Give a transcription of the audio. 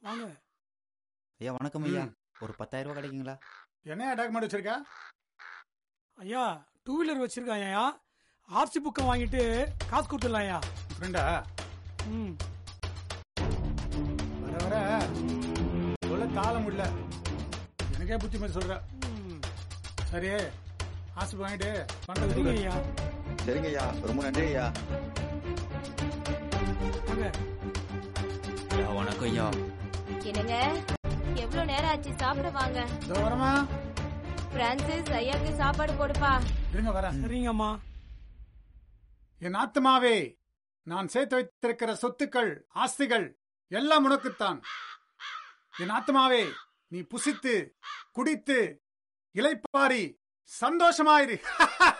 வாங்க ஐயா வணக்கம் ஐயா ஒரு பத்தாயிரம் ரூபாய் கிடைக்குங்களா என்ன டாக்குமெண்ட் வச்சிருக்கா ஐயா டூ வீலர் வச்சிருக்கான் ஐயா ஆர்சி புக்கை வாங்கிட்டு காசு கொடுத்துடலாம் ஐயா ஃப்ரெண்டா ம் வர வர சொல்ல தாள முடியல எனக்கே புத்தி மாதிரி சொல்ற ம். சரி ஆசை வாங்கிட்டு பணத்தை சரிங்க கொடு. ஐயா சரிங்க ஐயா ரொம்ப நன்றி ஐயா வாங்க ஐயா வணக்கம் ஐயா என்னங்க எவ்வளவு நேரம் ஆச்சு சாப்பிட வாங்க இதோ வரமா பிரான்சிஸ் ஐயாக்கு சாப்பாடு போடுப்பா இருங்க வரேன் சரிங்கம்மா என் ஆத்மாவே நான் சேர்த்து வைத்திருக்கிற சொத்துக்கள் ஆஸ்திகள் எல்லாம் உனக்குத்தான் என் ஆத்மாவே நீ புசித்து குடித்து இளைப்பாரி சந்தோஷமாயிரு